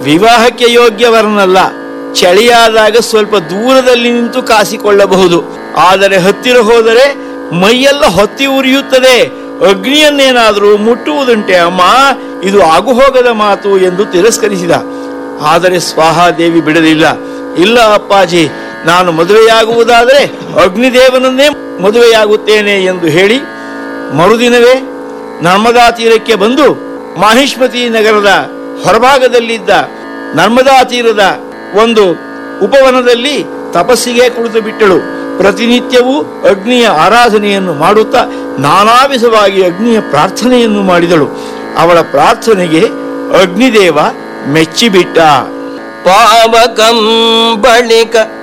ವಿವಾಹಕ್ಕೆ ಯೋಗ್ಯವರನಲ್ಲ ಚಳಿಯಾದಾಗ ಸ್ವಲ್ಪ ದೂರದಲ್ಲಿ ನಿಂತು ಕಾಸಿಕೊಳ್ಳಬಹುದು ಆದರೆ ಹತ್ತಿರ ಹೋದರೆ ಮೈಯೆಲ್ಲ ಹೊತ್ತಿ ಉರಿಯುತ್ತದೆ ಅಗ್ನಿಯನ್ನೇನಾದರೂ ಮುಟ್ಟುವುದುಂಟೆ ಅಮ್ಮ ಇದು ಆಗುಹೋಗದ ಮಾತು ಎಂದು ತಿರಸ್ಕರಿಸಿದ ಆದರೆ ಸ್ವಾಹಾದೇವಿ ಬಿಡಲಿಲ್ಲ ಇಲ್ಲ ಅಪ್ಪಾಜಿ ನಾನು ಮದುವೆಯಾಗುವುದಾದರೆ ಅಗ್ನಿದೇವನನ್ನೇ ಮದುವೆಯಾಗುತ್ತೇನೆ ಎಂದು ಹೇಳಿ ಮರುದಿನವೇ ನರ್ಮದಾ ತೀರಕ್ಕೆ ಬಂದು ಮಾಹಿಷ್ಮತಿ ನಗರದ ಹೊರಭಾಗದಲ್ಲಿದ್ದ ನರ್ಮದಾ ತೀರದ ಒಂದು ಉಪವನದಲ್ಲಿ ತಪಸ್ಸಿಗೆ ಕುಳಿತು ಬಿಟ್ಟಳು ಪ್ರತಿನಿತ್ಯವೂ ಅಗ್ನಿಯ ಆರಾಧನೆಯನ್ನು ಮಾಡುತ್ತಾ ನಾನಾ ವಿಧವಾಗಿ ಅಗ್ನಿಯ ಪ್ರಾರ್ಥನೆಯನ್ನು ಮಾಡಿದಳು ಅವಳ ಪ್ರಾರ್ಥನೆಗೆ ಅಗ್ನಿದೇವ ಮೆಚ್ಚಿಬಿಟ್ಟ ಪಾವಕಂ ಬಳಿಕ